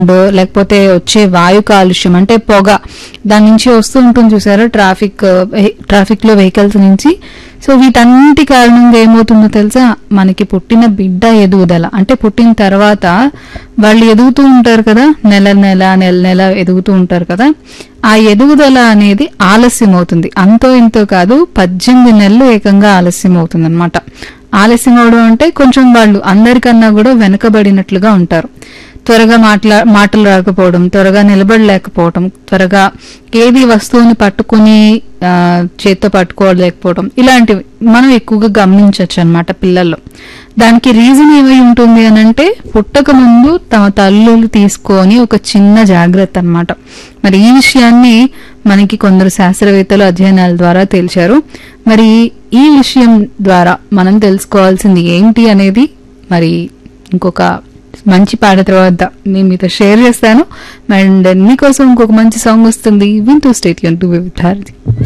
లేకపోతే వచ్చే వాయు కాలుష్యం అంటే పొగ దాని నుంచి వస్తూ ఉంటుంది చూసారా ట్రాఫిక్ ట్రాఫిక్ లో వెహికల్స్ నుంచి సో వీటన్నిటి కారణంగా ఏమవుతుందో తెలుసా మనకి పుట్టిన బిడ్డ ఎదుగుదల అంటే పుట్టిన తర్వాత వాళ్ళు ఎదుగుతూ ఉంటారు కదా నెల నెల నెల నెల ఎదుగుతూ ఉంటారు కదా ఆ ఎదుగుదల అనేది ఆలస్యం అవుతుంది అంతో ఇంతో కాదు పద్దెనిమిది నెలలు ఏకంగా ఆలస్యం అవుతుంది అనమాట ఆలస్యం అవడం అంటే కొంచెం వాళ్ళు అందరికన్నా కూడా వెనకబడినట్లుగా ఉంటారు త్వరగా మాట్లా మాటలు రాకపోవడం త్వరగా నిలబడలేకపోవడం త్వరగా ఏది వస్తువుని పట్టుకుని ఆ, చేత్తో పట్టుకోలేకపోవడం ఇలాంటివి మనం ఎక్కువగా గమనించవచ్చు అనమాట పిల్లల్లో దానికి రీజన్ ఏమై ఉంటుంది అని అంటే పుట్టక ముందు తమ తల్లులు తీసుకొని ఒక చిన్న జాగ్రత్త అన్నమాట మరి ఈ విషయాన్ని మనకి కొందరు శాస్త్రవేత్తలు అధ్యయనాల ద్వారా తెలిచారు మరి ఈ విషయం ద్వారా మనం తెలుసుకోవాల్సింది ఏంటి అనేది మరి ఇంకొక మంచి పాట తర్వాత నేను మీతో షేర్ చేస్తాను అండ్ మీకోసం ఇంకొక మంచి సాంగ్ వస్తుంది వింటూ స్టేట్ యూన్ టు విత్ భారతి